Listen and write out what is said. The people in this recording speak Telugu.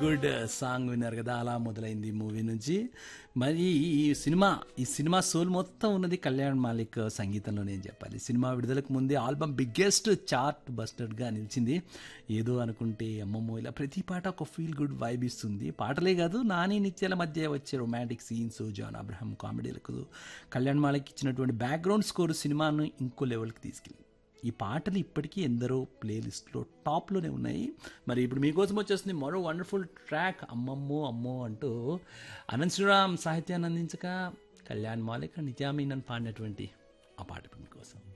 గుడ్ సాంగ్ విన్నారు కదా అలా మొదలైంది మూవీ నుంచి మరి ఈ సినిమా ఈ సినిమా సోల్ మొత్తం ఉన్నది కళ్యాణ్ మాలిక్ సంగీతంలో నేను చెప్పాలి సినిమా విడుదలకు ముందే ఆల్బమ్ బిగ్గెస్ట్ చార్ట్ బస్టర్గా నిలిచింది ఏదో అనుకుంటే అమ్మమ్మో ఇలా ప్రతి పాట ఒక ఫీల్ గుడ్ వైబ్ ఇస్తుంది పాటలే కాదు నాని నిత్యాల మధ్య వచ్చే రొమాంటిక్ సీన్స్ జాన్ అబ్రహం కామెడీలకు కళ్యాణ్ మాలిక్ ఇచ్చినటువంటి బ్యాక్గ్రౌండ్ స్కోర్ సినిమాను ఇంకో లెవెల్కి తీసుకెళ్ళింది ఈ పాటలు ఇప్పటికీ ఎందరో ప్లేలిస్ట్లో టాప్లోనే ఉన్నాయి మరి ఇప్పుడు మీకోసం వచ్చేస్తుంది మరో వండర్ఫుల్ ట్రాక్ అమ్మమ్మో అమ్మో అంటూ అనంత్ శ్రీరామ్ సాహిత్యాన్ని అందించక కళ్యాణ్ మాలిక్ నిత్యామీనన్ పాడినటువంటి ఆ పాట ఇప్పుడు మీకోసం